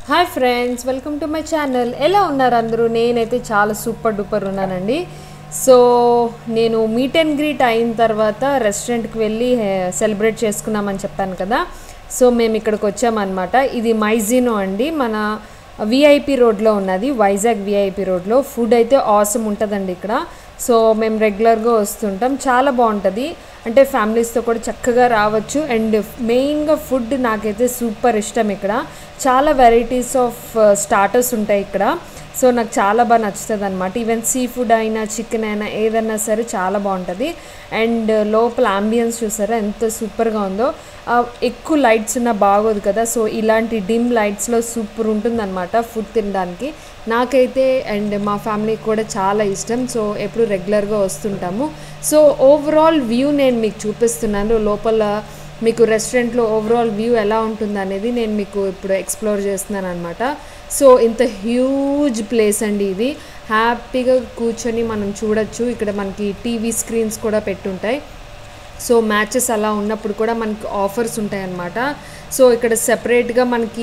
hi friends welcome to my channel ఎలా ఉన్నారు అందరూ నేనైతే చాలా సూపర్ డూపర్ ఉన్నానండి సో నేను మీట్ అండ్ గ్రీట్ అయిన తర్వాత రెస్టారెంట్కి వెళ్ళి సెలబ్రేట్ చేసుకున్నామని చెప్పాను కదా సో మేము ఇక్కడికి వచ్చామన్నమాట ఇది మైజినో అండి మన విఐపి రోడ్లో ఉన్నది వైజాగ్ విఐపి రోడ్లో ఫుడ్ అయితే ఆసమ్ ఉంటుందండి ఇక్కడ సో మేము రెగ్యులర్గా వస్తుంటాం చాలా బాగుంటుంది అంటే ఫ్యామిలీస్తో కూడా చక్కగా రావచ్చు అండ్ మెయిన్గా ఫుడ్ నాకైతే సూపర్ ఇష్టం ఇక్కడ చాలా వెరైటీస్ ఆఫ్ స్టార్టర్స్ ఉంటాయి ఇక్కడ సో నాకు చాలా బాగా నచ్చుతుంది అనమాట ఈవెన్ సీ ఫుడ్ అయినా చికెన్ అయినా ఏదైనా సరే చాలా బాగుంటుంది అండ్ లోపల అంబియన్స్ చూసారా ఎంత సూపర్గా ఉందో ఆ, ఎక్కువ లైట్స్ ఉన్నా బాగోదు కదా సో ఇలాంటి డిమ్ లైట్స్లో సూపర్ ఉంటుందన్నమాట ఫుడ్ తినడానికి నాకైతే అండ్ మా ఫ్యామిలీకి కూడా చాలా ఇష్టం సో ఎప్పుడు రెగ్యులర్గా వస్తుంటాము సో ఓవరాల్ వ్యూ నేను మీకు చూపిస్తున్నాను లోపల మీకు రెస్టారెంట్లో ఓవరాల్ వ్యూ ఎలా ఉంటుంది అనేది నేను మీకు ఇప్పుడు ఎక్స్ప్లోర్ చేస్తున్నాను అనమాట సో ఇంత హ్యూజ్ ప్లేస్ అండి ఇది హ్యాపీగా కూర్చొని మనం చూడొచ్చు ఇక్కడ మనకి టీవీ స్క్రీన్స్ కూడా పెట్టుంటాయి సో మ్యాచెస్ అలా ఉన్నప్పుడు కూడా మనకి ఆఫర్స్ ఉంటాయి అన్నమాట సో ఇక్కడ సెపరేట్గా మనకి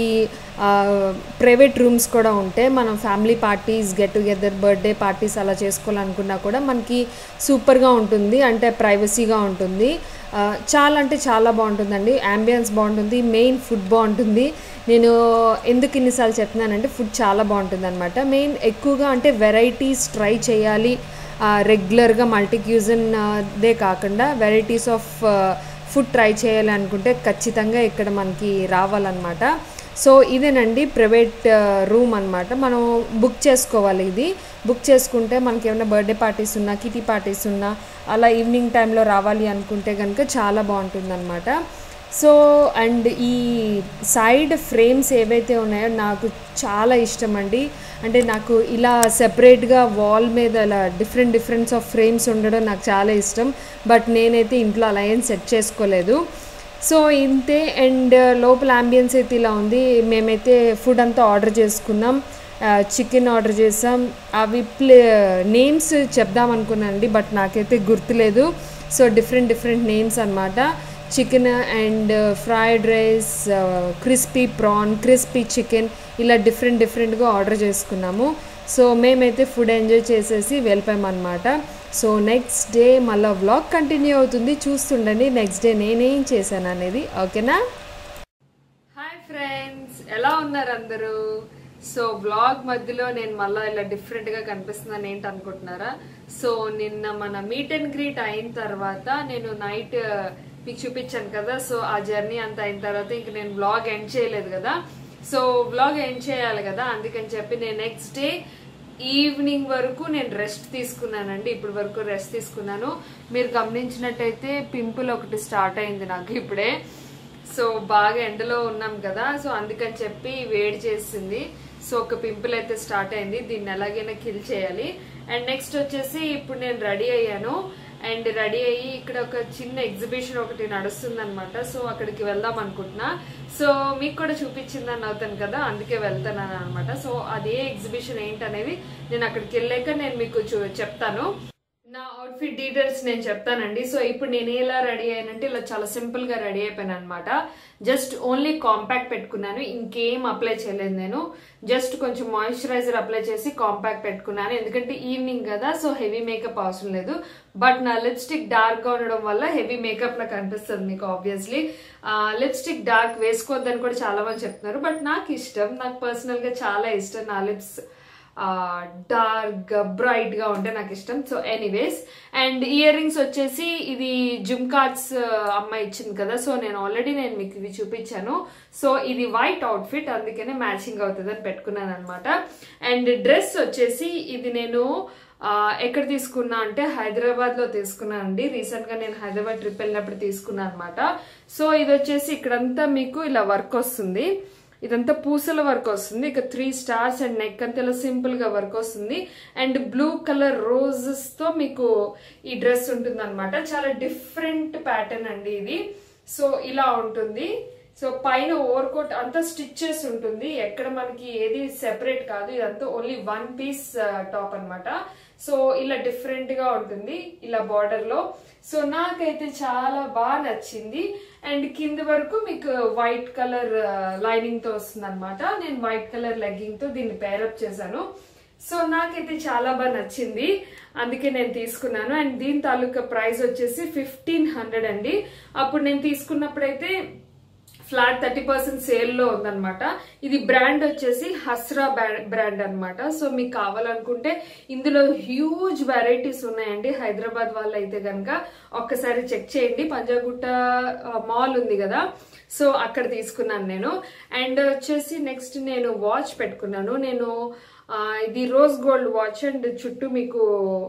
ప్రైవేట్ రూమ్స్ కూడా ఉంటాయి మనం family parties get together birthday parties అలా చేసుకోవాలనుకున్నా కూడా మనకి సూపర్గా ఉంటుంది అంటే ప్రైవసీగా ఉంటుంది ఆ, చాలా అంటే చాలా బాగుంటుందండి అంబియన్స్ బాగుంటుంది మెయిన్ ఫుడ్ బాగుంటుంది నేను ఎందుకు ఇన్నిసార్లు చెప్తున్నానంటే ఫుడ్ చాలా బాగుంటుంది అనమాట మెయిన్ ఎక్కువగా అంటే వెరైటీస్ ట్రై చేయాలి రెగ్యులర్గా మల్టీ క్యూజన్ దే కాకుండా వెరైటీస్ ఆఫ్ ఫుడ్ ట్రై చేయాలి అనుకుంటే ఖచ్చితంగా ఇక్కడ మనకి రావాలన్నమాట సో ఇదేనండి ప్రైవేట్ రూమ్ అన్నమాట మనం బుక్ చేసుకోవాలి ఇది బుక్ చేసుకుంటే మనకి ఏమైనా బర్త్డే పార్టీస్ ఉన్నా కిటీ పార్టీస్ ఉన్నా అలా ఈవినింగ్ టైంలో రావాలి అనుకుంటే కనుక చాలా బాగుంటుందన్నమాట సో అండ్ ఈ సైడ్ ఫ్రేమ్స్ ఏవైతే ఉన్నాయో నాకు చాలా ఇష్టం అండి అంటే నాకు ఇలా సెపరేట్గా వాల్ మీద ఇలా డిఫరెంట్ డిఫరెన్స్ ఆఫ్ ఫ్రేమ్స్ ఉండడం నాకు చాలా ఇష్టం బట్ నేనైతే ఇంట్లో అలా ఏం సెట్ చేసుకోలేదు సో ఇంతే అండ్ లోపల అంబియన్స్ అయితే ఇలా ఉంది మేమైతే ఫుడ్ అంతా ఆర్డర్ చేసుకున్నాం చికెన్ ఆర్డర్ చేసాం అవి ప్లే నేమ్స్ చెప్దాం అనుకున్నానండి బట్ నాకైతే గుర్తులేదు సో డిఫరెంట్ డిఫరెంట్ నేమ్స్ అన్నమాట chicken and fried rice crispy prawn crispy chicken ఇలా డిఫరెంట్ డిఫరెంట్గా ఆర్డర్ చేసుకున్నాము సో మేమైతే ఫుడ్ ఎంజాయ్ చేసేసి వెళ్ళిపోయామన్నమాట సో నెక్స్ట్ డే మళ్ళీ వ్లాగ్ కంటిన్యూ అవుతుంది చూస్తుండండి నెక్స్ట్ డే నేనేం చేశాను అనేది ఓకేనా హాయ్ ఫ్రెండ్స్ ఎలా ఉన్నారు అందరూ సో బ్లాగ్ మధ్యలో నేను మళ్ళీ ఇలా డిఫరెంట్ గా కనిపిస్తున్నాను ఏంటి అనుకుంటున్నారా సో నిన్న మన మీట్ అండ్ గ్రీట్ అయిన తర్వాత నేను నైట్ మీకు చూపించాను కదా సో ఆ జర్నీ అంతా అయిన తర్వాత ఇంక నేను బ్లాగ్ ఎండ్ చేయలేదు కదా సో బ్లాగ్ ఎండ్ చేయాలి కదా అందుకని చెప్పి నేను నెక్స్ట్ డే ఈవినింగ్ వరకు నేను రెస్ట్ తీసుకున్నానండి ఇప్పటి వరకు రెస్ట్ తీసుకున్నాను మీరు గమనించినట్టయితే పింపుల్ ఒకటి స్టార్ట్ అయింది నాకు ఇప్పుడే సో బాగా ఎండలో ఉన్నాం కదా సో అందుకని చెప్పి వేడి చేసింది సో ఒక పింపుల్ అయితే స్టార్ట్ అయింది దీన్ని ఎలాగైనా కిల్ చేయాలి అండ్ నెక్స్ట్ వచ్చేసి ఇప్పుడు నేను రెడీ అయ్యాను అండ్ రెడీ అయ్యి ఇక్కడ ఒక చిన్న ఎగ్జిబిషన్ ఒకటి నడుస్తుంది అనమాట సో అక్కడికి వెళ్దాం అనుకుంటున్నా సో మీకు కూడా చూపించిందని అవుతాను కదా అందుకే వెళ్తాను అనమాట సో అదే ఎగ్జిబిషన్ ఏంటనేది నేను అక్కడికి వెళ్ళాక నేను మీకు చూ- చెప్తాను నా అవుట్ఫిట్ డీటెయిల్స్ నేను చెప్తానండి సో ఇప్పుడు నేను ఎలా రెడీ అయ్యానంటే ఇలా చాలా సింపుల్ గా రెడీ అయిపోయాను అనమాట జస్ట్ ఓన్లీ కాంపాక్ట్ పెట్టుకున్నాను ఇంకేం అప్లై చేయలేదు నేను జస్ట్ కొంచెం మాయిశ్చరైజర్ అప్లై చేసి కాంపాక్ట్ పెట్టుకున్నాను ఎందుకంటే ఈవినింగ్ కదా సో హెవీ మేకప్ అవసరం లేదు బట్ నా లిప్స్టిక్ డార్క్ గా ఉండడం వల్ల హెవీ మేకప్ నాకు అనిపిస్తుంది మీకు ఆబ్వియస్లీ లిప్స్టిక్ డార్క్ వేసుకోవద్దని కూడా చాలా మంది చెప్తున్నారు బట్ నాకు ఇష్టం నాకు పర్సనల్ గా చాలా ఇష్టం నా లిప్స్ డార్క్ బ్రైట్ గా ఉంటే నాకు ఇష్టం so anyways and ear rings వచ్చేసి ఇది జిమ్ కార్డ్స్ అమ్మాయి ఇచ్చింది కదా సో నేను ఆల్రెడీ నేను మీకు ఇవి చూపించాను సో ఇది వైట్ అవుట్ఫిట్ అందుకనే మ్యాచింగ్ అవుతుంది అని పెట్టుకున్నాను అనమాట అండ్ డ్రెస్ వచ్చేసి ఇది నేను ఆ, ఎక్కడ తీసుకున్నా అంటే హైదరాబాద్ లో తీసుకున్నాను అండి రీసెంట్ గా నేను హైదరాబాద్ ట్రిప్ వెళ్ళినప్పుడు తీసుకున్నాను అనమాట సో ఇది వచ్చేసి ఇక్కడంతా మీకు ఇలా వర్క్ వస్తుంది ఇదంతా పూసల వర్క్ వస్తుంది ఇక త్రీ స్టార్స్ అండ్ నెక్ అంతా ఇలా సింపుల్ గా వర్క్ వస్తుంది అండ్ బ్లూ కలర్ రోజెస్ తో మీకు ఈ డ్రెస్ ఉంటుంది అనమాట చాలా డిఫరెంట్ ప్యాటర్న్ అండి ఇది సో ఇలా ఉంటుంది సో పైన ఓవర్ కోట్ అంతా స్టిచ్చెస్ ఉంటుంది ఎక్కడ మనకి ఏది సెపరేట్ కాదు ఇదంతా ఓన్లీ వన్ పీస్ టాప్ అన్నమాట సో ఇలా డిఫరెంట్ గా ఉంటుంది ఇలా బార్డర్ లో సో నాకైతే చాలా బాగా నచ్చింది అండ్ కింద వరకు మీకు వైట్ కలర్ లైనింగ్ తో వస్తుంది అనమాట నేను వైట్ కలర్ లెగ్గింగ్ తో దీన్ని పేరప్ చేశాను సో నాకైతే చాలా బాగా నచ్చింది అందుకే నేను తీసుకున్నాను అండ్ దీని తాలూకా ప్రైస్ వచ్చేసి ఫిఫ్టీన్ హండ్రెడ్ అండి అప్పుడు నేను తీసుకున్నప్పుడైతే ఫ్లాట్ థర్టీ పర్సెంట్ సేల్ లో ఉందన్నమాట ఇది బ్రాండ్ వచ్చేసి హస్రా బ్రాండ్ అన్నమాట సో మీకు కావాలనుకుంటే ఇందులో హ్యూజ్ వెరైటీస్ ఉన్నాయండి హైదరాబాద్ వాళ్ళు అయితే కనుక ఒక్కసారి చెక్ చేయండి పంజాగుట్ట మాల్ ఉంది కదా సో అక్కడ తీసుకున్నాను నేను అండ్ వచ్చేసి నెక్స్ట్ నేను వాచ్ పెట్టుకున్నాను నేను ఆ, ఇది రోజ్ గోల్డ్ వాచ్ అండ్ చుట్టూ మీకు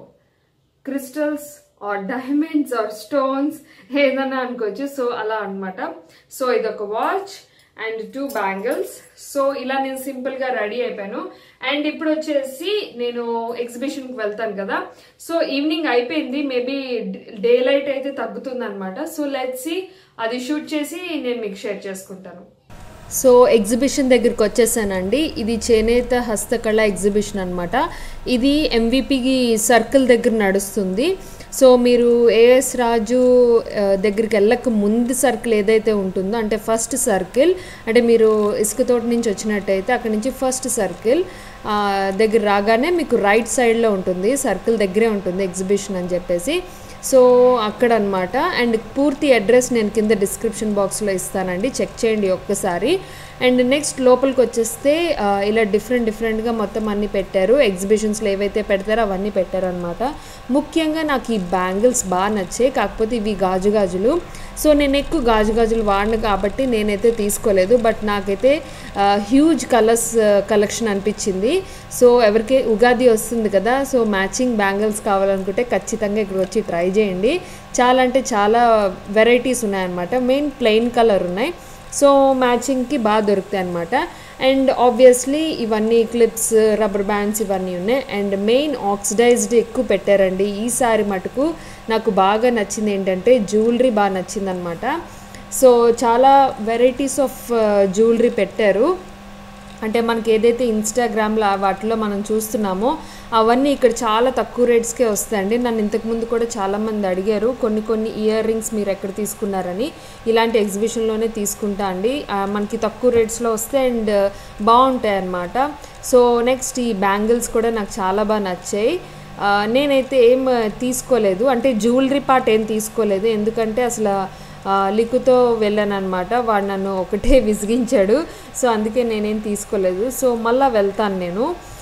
crystals or diamonds or stones ఏదన్నా అనుకోవచ్చు సో అలా అన్నమాట సో ఇదొక watch and two bangles so ఇలా నేను సింపుల్ గా రెడీ అయిపోయాను అండ్ ఇప్పుడు వచ్చేసి నేను ఎగ్జిబిషన్ కి వెళ్తాను కదా సో ఈవినింగ్ అయిపోయింది మేబీ డే లైట్ అయితే తగ్గుతుంది అనమాట సో లెట్స్ అది షూట్ చేసి నేను మీకు షేర్ చేసుకుంటాను సో ఎగ్జిబిషన్ దగ్గరికి వచ్చేసానండి ఇది చేనేత హస్తకళ ఎగ్జిబిషన్ అనమాట ఇది ఎంవిపికి సర్కిల్ దగ్గర నడుస్తుంది సో మీరు ఏఎస్ రాజు ఆ, దగ్గరికి వెళ్ళక ముందు సర్కిల్ ఏదైతే ఉంటుందో అంటే ఫస్ట్ సర్కిల్ అంటే మీరు ఇసుక తోట నుంచి వచ్చినట్టయితే అక్కడ నుంచి ఫస్ట్ సర్కిల్ ఆ, దగ్గర రాగానే మీకు రైట్ సైడ్లో ఉంటుంది సర్కిల్ దగ్గరే ఉంటుంది ఎగ్జిబిషన్ అని చెప్పేసి సో అక్కడ అనమాట అండ్ పూర్తి అడ్రస్ నేను కింద డిస్క్రిప్షన్ బాక్స్లో ఇస్తానండి చెక్ చేయండి ఒక్కసారి అండ్ నెక్స్ట్ లోపలికి వచ్చేస్తే ఆ, ఇలా డిఫరెంట్ డిఫరెంట్గా మొత్తం అన్నీ పెట్టారు ఎగ్జిబిషన్స్లో ఏవైతే పెడతారో అవన్నీ పెట్టారనమాట ముఖ్యంగా నాకు ఈ బ్యాంగిల్స్ బాగా నచ్చాయి కాకపోతే ఇవి గాజు గాజులు సో నేను ఎక్కువ గాజు గాజులు వాడను కాబట్టి నేనైతే తీసుకోలేదు బట్ నాకైతే హ్యూజ్ కలర్స్ కలెక్షన్ అనిపించింది సో ఎవరికి ఉగాది వస్తుంది కదా సో మ్యాచింగ్ బ్యాంగిల్స్ కావాలనుకుంటే ఖచ్చితంగా ఇక్కడ వచ్చి ట్రై చేయండి చాలా అంటే చాలా వెరైటీస్ ఉన్నాయన్నమాట మెయిన్ ప్లెయిన్ కలర్ ఉన్నాయి సో మ్యాచింగ్కి బాగా దొరుకుతాయి అనమాట అండ్ ఆబ్వియస్లీ ఇవన్నీ క్లిప్స్ రబ్బర్ బ్యాండ్స్ ఇవన్నీ ఉన్నాయి అండ్ మెయిన్ ఆక్సిడైజ్డ్ ఎక్కువ పెట్టారండి ఈసారి మటుకు నాకు బాగా నచ్చింది ఏంటంటే జ్యువెలరీ బాగా నచ్చింది అనమాట సో చాలా వెరైటీస్ ఆఫ్ జ్యువెలరీ పెట్టారు అంటే మనకి ఏదైతే ఇన్స్టాగ్రామ్లో వాటిలో మనం చూస్తున్నామో అవన్నీ ఇక్కడ చాలా తక్కువ రేట్స్కే వస్తాయండి నన్ను ఇంతకుముందు కూడా చాలామంది అడిగారు కొన్ని కొన్ని ఇయర్ రింగ్స్ మీరు ఎక్కడ తీసుకున్నారని ఇలాంటి ఎగ్జిబిషన్లోనే తీసుకుంటా అండి ఆ, మనకి తక్కువ రేట్స్లో వస్తాయి అండ్ బాగుంటాయి అన్నమాట సో నెక్స్ట్ ఈ బ్యాంగిల్స్ కూడా నాకు చాలా బాగా నచ్చాయి ఆ, నేనైతే ఏం తీసుకోలేదు అంటే జ్యువెలరీ పార్ట్ ఏం తీసుకోలేదు ఎందుకంటే అసలు ఆ, లిక్కుతో వెళ్ళాను అనమాట వాడు నన్ను ఒకటే విసిగించాడు సో అందుకే నేనేం తీసుకోలేదు సో మళ్ళీ వెళ్తాను నేను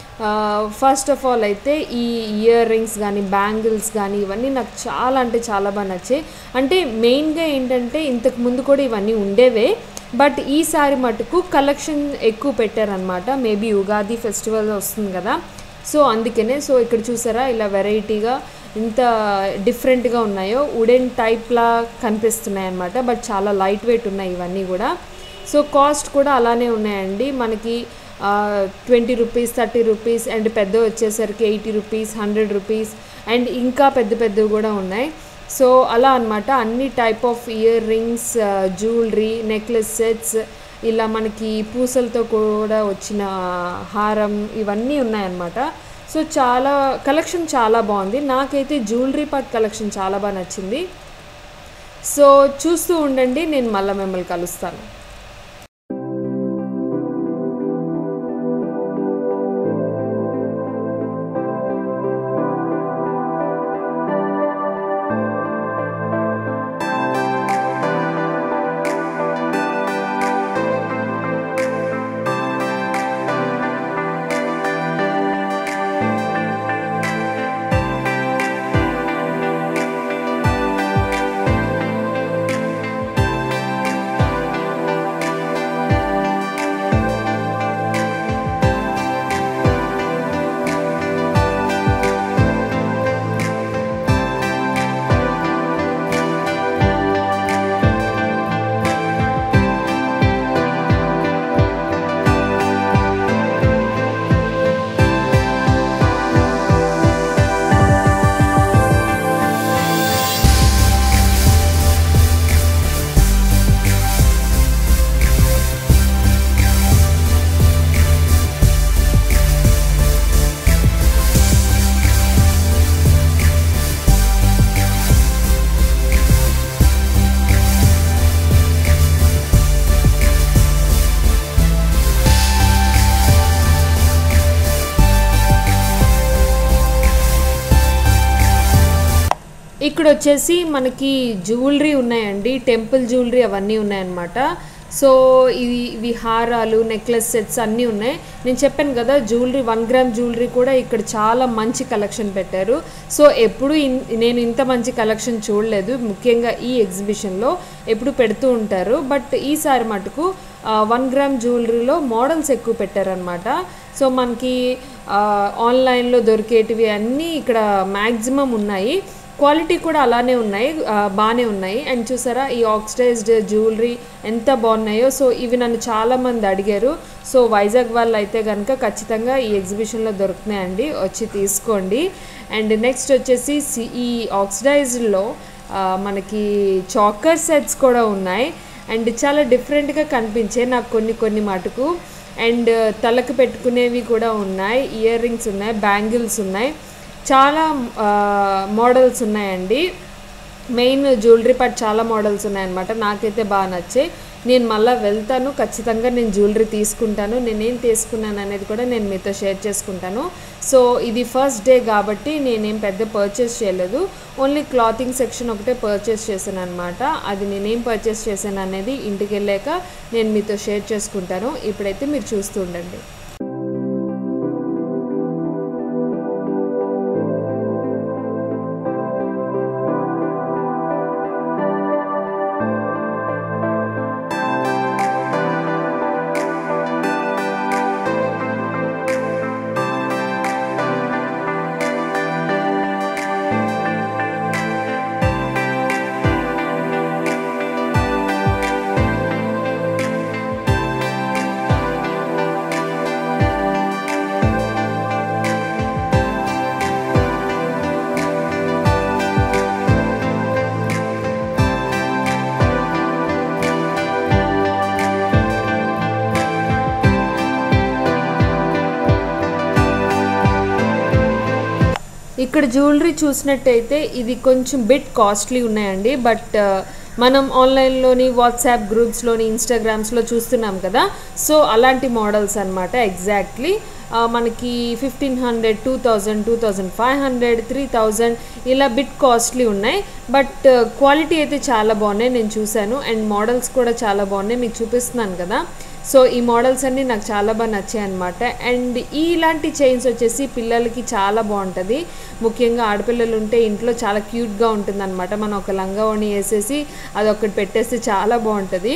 ఫస్ట్ ఆఫ్ ఆల్ అయితే ఈ ఇయర్ రింగ్స్ కానీ బ్యాంగిల్స్ కానీ ఇవన్నీ నాకు చాలా అంటే చాలా బాగా నచ్చాయి అంటే మెయిన్గా ఏంటంటే ఇంతకు ముందు కూడా ఇవన్నీ ఉండేవే బట్ ఈసారి మటుకు కలెక్షన్ ఎక్కువ పెట్టారనమాట మేబీ ఉగాది ఫెస్టివల్ వస్తుంది కదా సో అందుకనే సో ఇక్కడ చూసారా ఇలా వెరైటీగా ఇంత డిఫరెంట్గా ఉన్నాయో వుడెన్ టైప్లా కనిపిస్తున్నాయి అన్నమాట బట్ చాలా లైట్ వెయిట్ ఉన్నాయి ఇవన్నీ కూడా సో కాస్ట్ కూడా అలానే ఉన్నాయండి మనకి twenty rupees thirty rupees and పెద్ద వచ్చేసరికి eighty rupees hundred rupees and ఇంకా పెద్ద పెద్దవి కూడా ఉన్నాయి సో అలా అన్నమాట అన్ని type of ear rings jewellery necklace sets ఇలా మనకి పూసలతో కూడా వచ్చిన హారం ఇవన్నీ ఉన్నాయన్నమాట సో చాలా కలెక్షన్ చాలా బాగుంది నాకైతే జ్యువెలరీ పార్ట్ కలెక్షన్ చాలా బాగా నచ్చింది సో చూస్తూ ఉండండి నేను మళ్ళీ మిమ్మల్ని కలుస్తాను ఇక్కడ వచ్చేసి మనకి జ్యువెలరీ ఉన్నాయండి టెంపుల్ జ్యువెలరీ అవన్నీ ఉన్నాయన్నమాట సో ఇవి ఇవి హారాలు నెక్లెస్ సెట్స్ అన్నీ ఉన్నాయి నేను చెప్పాను కదా జ్యువెలరీ వన్ గ్రామ్ జ్యువెలరీ కూడా ఇక్కడ చాలా మంచి కలెక్షన్ పెట్టారు సో ఎప్పుడు ఇన్- నేను ఇంత మంచి కలెక్షన్ చూడలేదు ముఖ్యంగా ఈ ఎగ్జిబిషన్లో ఎప్పుడు పెడుతూ ఉంటారు బట్ ఈసారి మటుకు వన్ గ్రామ్ జ్యువెలరీలో మోడల్స్ ఎక్కువ పెట్టారనమాట సో మనకి ఆ, ఆన్లైన్లో దొరికేటివి అన్నీ ఇక్కడ మ్యాక్సిమం ఉన్నాయి క్వాలిటీ కూడా అలానే ఉన్నాయి ఆ, బాగానే ఉన్నాయి అండ్ చూసారా ఈ ఆక్సిడైజ్డ్ జ్యువెలరీ ఎంత బాగున్నాయో సో ఇవి నన్ను చాలామంది అడిగారు సో వైజాగ్ వాళ్ళు అయితే కనుక ఖచ్చితంగా ఈ ఎగ్జిబిషన్లో దొరుకుతున్నాయండి వచ్చి తీసుకోండి అండ్ నెక్స్ట్ వచ్చేసి సి- ఈ ఆక్సిడైజ్డ్లో మనకి చాకర్ సెట్స్ కూడా ఉన్నాయి అండ్ చాలా డిఫరెంట్గా కనిపించే నాకు కొన్ని కొన్ని మటుకు అండ్ తలకు పెట్టుకునేవి కూడా ఉన్నాయి ఇయర్ రింగ్స్ ఉన్నాయి బ్యాంగిల్స్ ఉన్నాయి చాలా మోడల్స్ ఉన్నాయండి మెయిన్ జ్యువెలరీ పార్ట్ చాలా మోడల్స్ ఉన్నాయన్నమాట నాకైతే బాగా నచ్చాయి నేను మళ్ళీ వెళ్తాను ఖచ్చితంగా నేను జ్యువెలరీ తీసుకుంటాను నేనేం తీసుకున్నాను అనేది కూడా నేను మీతో షేర్ చేసుకుంటాను సో ఇది ఫస్ట్ డే కాబట్టి నేనేం పెద్ద పర్చేస్ చేయలేదు ఓన్లీ క్లాతింగ్ సెక్షన్ ఒకటే పర్చేస్ చేశాను అనమాట అది నేనేం పర్చేస్ చేశాను అనేది ఇంటికి వెళ్ళాక నేను మీతో షేర్ చేసుకుంటాను ఇప్పుడైతే మీరు చూస్తూ ఉండండి ఇక్కడ జ్యువెలరీ చూసినట్టయితే ఇది కొంచెం బిట్ కాస్ట్లీ ఉన్నాయండి బట్ మనం ఆన్లైన్లోని వాట్సాప్ గ్రూప్స్లోని ఇన్స్టాగ్రామ్స్లో చూస్తున్నాం కదా సో అలాంటి మోడల్స్ అనమాట ఎగ్జాక్ట్లీ మనకి fifteen hundred two thousand two thousand five hundred three thousand ఇలా బిట్ కాస్ట్లీ ఉన్నాయి బట్ క్వాలిటీ అయితే చాలా బాగున్నాయి నేను చూశాను అండ్ మోడల్స్ కూడా చాలా బాగున్నాయి మీకు చూపిస్తున్నాను కదా సో ఈ మోడల్స్ అన్నీ నాకు చాలా బాగా నచ్చాయి అనమాట అండ్ ఇలాంటి చైన్స్ వచ్చేసి పిల్లలకి చాలా బాగుంటుంది ముఖ్యంగా ఆడపిల్లలు ఉంటే ఇంట్లో చాలా క్యూట్గా ఉంటుంది అనమాట మనం ఒక లంగా ఓణి వేసేసి అది ఒకటి పెట్టేస్తే చాలా బాగుంటుంది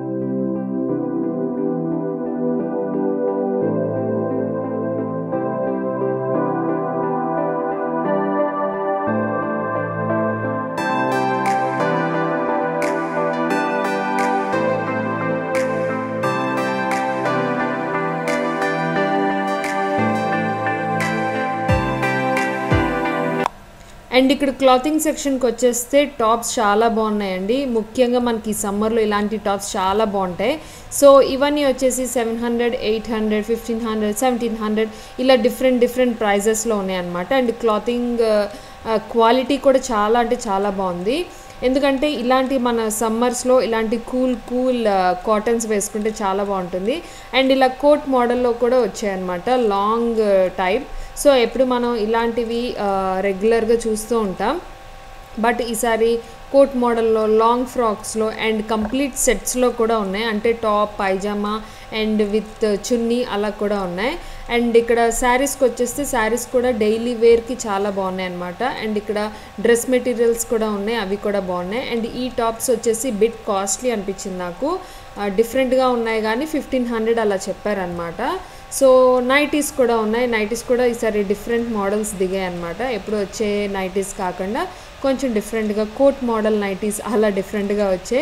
అండ్ ఇక్కడ క్లాతింగ్ సెక్షన్కి వచ్చేస్తే టాప్స్ చాలా బాగున్నాయండి ముఖ్యంగా మనకి సమ్మర్లో ఇలాంటి టాప్స్ చాలా బాగుంటాయి సో ఇవన్నీ వచ్చేసి seven hundred eight hundred fifteen hundred seventeen hundred ఇలా డిఫరెంట్ డిఫరెంట్ ప్రైజెస్లో ఉన్నాయన్నమాట అండ్ క్లాతింగ్ క్వాలిటీ కూడా చాలా అంటే చాలా బాగుంది ఎందుకంటే ఇలాంటి మన సమ్మర్స్లో ఇలాంటి కూల్ కూల్ కాటన్స్ వేసుకుంటే చాలా బాగుంటుంది అండ్ ఇలా కోట్ మోడల్లో కూడా వచ్చాయన్నమాట లాంగ్ టైప్ సో ఎప్పుడు మనం ఇలాంటివి రెగ్యులర్గా చూస్తూ ఉంటాం బట్ ఈసారి కోట్ మోడల్లో లాంగ్ ఫ్రాక్స్లో అండ్ కంప్లీట్ సెట్స్లో కూడా ఉన్నాయి అంటే top pyjama and with chunni అలా కూడా ఉన్నాయి అండ్ ఇక్కడ శారీస్కి వచ్చేస్తే శారీస్ కూడా డైలీ వేర్కి చాలా బాగున్నాయి అనమాట అండ్ ఇక్కడ డ్రెస్ మెటీరియల్స్ కూడా ఉన్నాయి అవి కూడా బాగున్నాయి అండ్ ఈ టాప్స్ వచ్చేసి బిట్ కాస్ట్లీ అనిపించింది నాకు డిఫరెంట్గా ఉన్నాయి కానీ ఫిఫ్టీన్ హండ్రెడ్ అలా చెప్పారనమాట సో నైటీస్ కూడా ఉన్నాయి నైటీస్ కూడా ఈసారి డిఫరెంట్ మోడల్స్ దిగాయి అనమాట ఎప్పుడు వచ్చే నైటీస్ కాకుండా కొంచెం డిఫరెంట్గా కోట్ మోడల్ నైటీస్ అలా డిఫరెంట్గా వచ్చే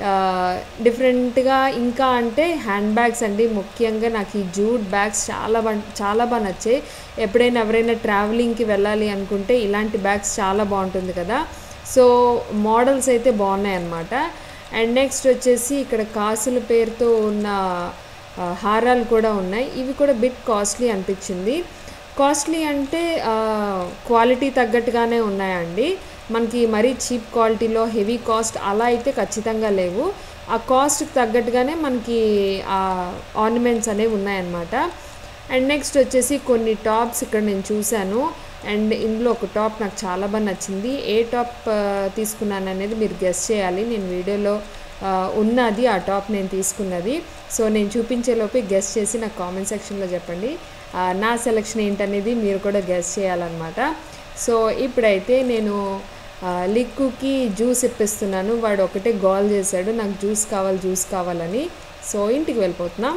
డిఫరెంట్గా ఇంకా అంటే హ్యాండ్ బ్యాగ్స్ అండి ముఖ్యంగా నాకు ఈ జూట్ బ్యాగ్స్ చాలా బా చాలా బాగా నచ్చాయి ఎప్పుడైనా ఎవరైనా ట్రావెలింగ్కి వెళ్ళాలి అనుకుంటే ఇలాంటి బ్యాగ్స్ చాలా బాగుంటుంది కదా సో మోడల్స్ అయితే బాగున్నాయి అన్నమాట అండ్ నెక్స్ట్ వచ్చేసి ఇక్కడ కాసుల పేరుతో ఉన్న ఆ, హారాలు కూడా ఉన్నాయి ఇవి కూడా బిట్ కాస్ట్లీ అనిపించింది కాస్ట్లీ అంటే క్వాలిటీ తగ్గట్టుగానే ఉన్నాయండి మనకి మరీ చీప్ క్వాలిటీలో హెవీ కాస్ట్ అలా అయితే ఖచ్చితంగా లేవు ఆ కాస్ట్కి తగ్గట్టుగానే మనకి ఆ ఆర్నమెంట్స్ అనేవి ఉన్నాయన్నమాట అండ్ నెక్స్ట్ వచ్చేసి కొన్ని టాప్స్ ఇక్కడ నేను చూశాను అండ్ ఇందులో ఒక టాప్ నాకు చాలా బాగా నచ్చింది ఏ టాప్ ఆ, తీసుకున్నాను అనేది మీరు గెస్ చేయాలి నేను వీడియోలో ఆ, ఉన్నది ఆ టాప్ నేను తీసుకున్నది సో నేను చూపించేలోపే గెస్ చేసి నాకు కామెంట్ సెక్షన్లో చెప్పండి ఆ, నా సెలెక్షన్ ఏంటనేది మీరు కూడా గెస్ చేయాలన్నమాట సో ఇప్పుడైతే నేను ఆ, లిక్కుకి జ్యూస్ ఇప్పిస్తున్నాను వాడు ఒకటే గోల్ చేశాడు నాకు జ్యూస్ కావాలి జ్యూస్ కావాలని సో ఇంటికి వెళ్ళిపోతున్నాం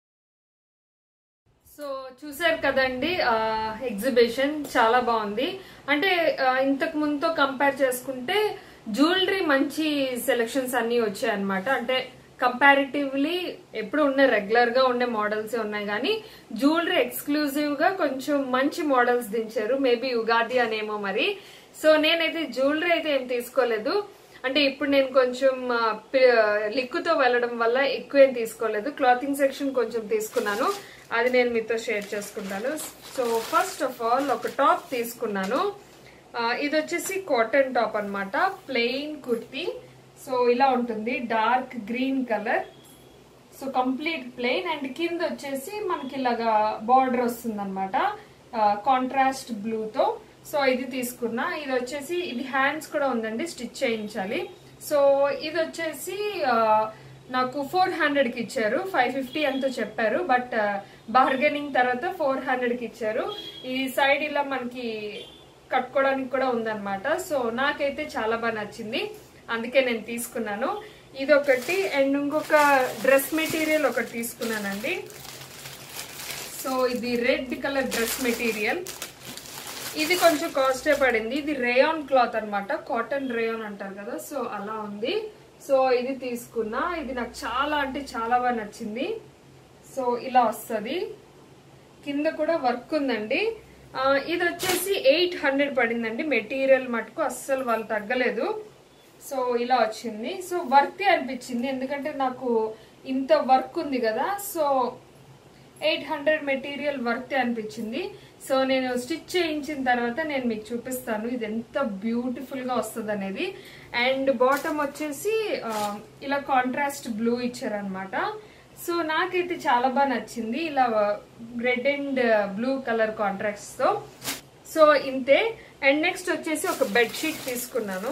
సో చూసారు కదండి ఎగ్జిబిషన్ చాలా బాగుంది అంటే ఆ, ఇంతకు ముందుతో కంపేర్ చేసుకుంటే జ్యువెలరీ మంచి సెలెక్షన్స్ అన్ని వచ్చాయి అనమాట అంటే కంపారిటివ్లీ ఎప్పుడు ఉండే రెగ్యులర్ గా ఉండే మోడల్స్ ఉన్నాయి కానీ జ్యువెలరీ ఎక్స్క్లూజివ్ గా కొంచెం మంచి మోడల్స్ దించారు మేబీ ఉగాది అనేమో మరి సో నేనైతే జ్యువెలరీ అయితే ఏం తీసుకోలేదు అంటే ఇప్పుడు నేను కొంచెం ఆ, పి- లిక్కుతో వెళ్ళడం వల్ల ఎక్కువ ఏం తీసుకోలేదు క్లాతింగ్ సెక్షన్ కొంచెం తీసుకున్నాను అది నేను మీతో షేర్ చేసుకుంటాను సో ఫస్ట్ ఆఫ్ ఆల్ ఒక టాప్ తీసుకున్నాను ఆ, ఇది వచ్చేసి కాటన్ టాప్ అన్నమాట ప్లెయిన్ కుర్తీ సో ఇలా ఉంటుంది dark green colour so complete plain and కింద వచ్చేసి మనకి ఇలాగా బార్డర్ వస్తుంది అనమాట కాంట్రాస్ట్ బ్లూతో సో ఇది తీసుకున్నా ఇది వచ్చేసి ఇది హ్యాండ్స్ కూడా ఉందండి స్టిచ్ చేయించాలి సో ఇది వచ్చేసి ఆ, నాకు ఫోర్ హండ్రెడ్ కి ఇచ్చారు ఫైవ్ ఫిఫ్టీ ఎంతో చెప్పారు బట్ బార్గెనింగ్ తర్వాత ఫోర్ హండ్రెడ్ కి ఇచ్చారు ఈ సైడ్ ఇలా మనకి కట్టుకోవడానికి కూడా ఉందన్నమాట సో నాకైతే చాలా బాగా నచ్చింది అందుకే నేను తీసుకున్నాను ఇది ఒకటి అండ్ ఇంకొక డ్రెస్ మెటీరియల్ ఒకటి తీసుకున్నానండి సో ఇది రెడ్ కలర్ డ్రెస్ మెటీరియల్ ఇది కొంచెం కాస్టే పడింది ఇది రేయాన్ క్లాత్ అన్నమాట కాటన్ రేయాన్ అంటారు కదా సో అలా ఉంది సో ఇది తీసుకున్నా ఇది నాకు చాలా అంటే చాలా బాగా నచ్చింది సో ఇలా వస్తుంది కింద కూడా వర్క్ ఉందండి ఆ, ఇది వచ్చేసి ఎయిట్ హండ్రెడ్ పడిందండి మెటీరియల్ మటుకు అస్సలు వాళ్ళు తగ్గలేదు సో ఇలా వచ్చింది సో వర్క్ అనిపించింది ఎందుకంటే నాకు ఇంత వర్క్ ఉంది కదా so eight hundred material worth అనిపించింది సో నేను స్టిచ్ చేయించిన తర్వాత నేను మీకు చూపిస్తాను ఇది ఎంత బ్యూటిఫుల్ గా వస్తుంది అనేది అండ్ బాటమ్ వచ్చేసి ఆ, ఇలా కాంట్రాస్ట్ బ్లూ ఇచ్చారనమాట సో నాకైతే చాలా బాగా నచ్చింది ఇలా red and blue colour contrasts తో సో ఇంతే అండ్ నెక్స్ట్ వచ్చేసి ఒక బెడ్షీట్ తీసుకున్నాను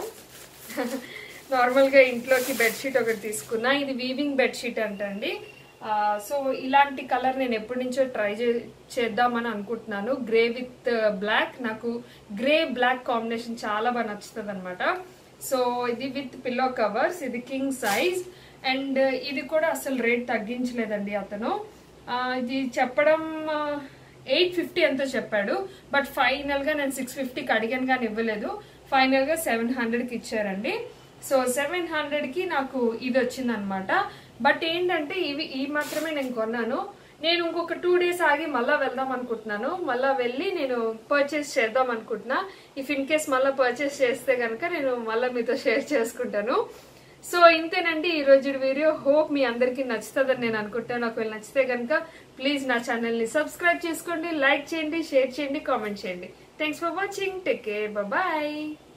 నార్మల్ గా ఇంట్లోకి బెడ్షీట్ ఒకటి తీసుకున్నా ఇది వీవింగ్ బెడ్షీట్ అంటండి ఆ, సో ఇలాంటి కలర్ నేను ఎప్పటి నుంచో ట్రై చేద్దామని అనుకుంటున్నాను గ్రే విత్ బ్లాక్ నాకు గ్రే బ్లాక్ కాంబినేషన్ చాలా బాగా నచ్చుతుంది అనమాట సో ఇది విత్ పిల్లో కవర్స్ ఇది కింగ్ సైజ్ అండ్ ఇది కూడా అసలు రేట్ తగ్గించలేదండి అతను ఆ, ఇది చెప్పడం ఎయిట్ ఫిఫ్టీ ఎంతో చెప్పాడు బట్ ఫైనల్ గా నేను సిక్స్ ఫిఫ్టీకి అడిగాను కానీ ఇవ్వలేదు ఫైనల్ గా సెవెన్ హండ్రెడ్ కి ఇచ్చారండి సో సెవెన్ హండ్రెడ్ కి నాకు ఇది వచ్చింది అనమాట బట్ ఏంటంటే ఇవి ఈ మాత్రమే నేను కొన్నాను నేను ఇంకొక టూ డేస్ ఆగి మళ్ళా వెళ్దాం అనుకుంటున్నాను మళ్ళా వెళ్ళి నేను పర్చేస్ చేద్దాం అనుకుంటున్నా ఇఫ్ ఇన్ కేస్ మళ్ళీ పర్చేస్ చేస్తే కనుక నేను మళ్ళీ మీతో షేర్ చేసుకుంటాను సో ఇంతేనండి ఈ రోజు వీడియో హోప్ మీ అందరికీ నచ్చుతుందని నేను అనుకుంటాను ఒకవేళ నచ్చితే కనుక ప్లీజ్ నా ఛానల్ ని సబ్స్క్రైబ్ చేసుకోండి లైక్ చేయండి షేర్ చేయండి కామెంట్ చేయండి thanks for watching take care bye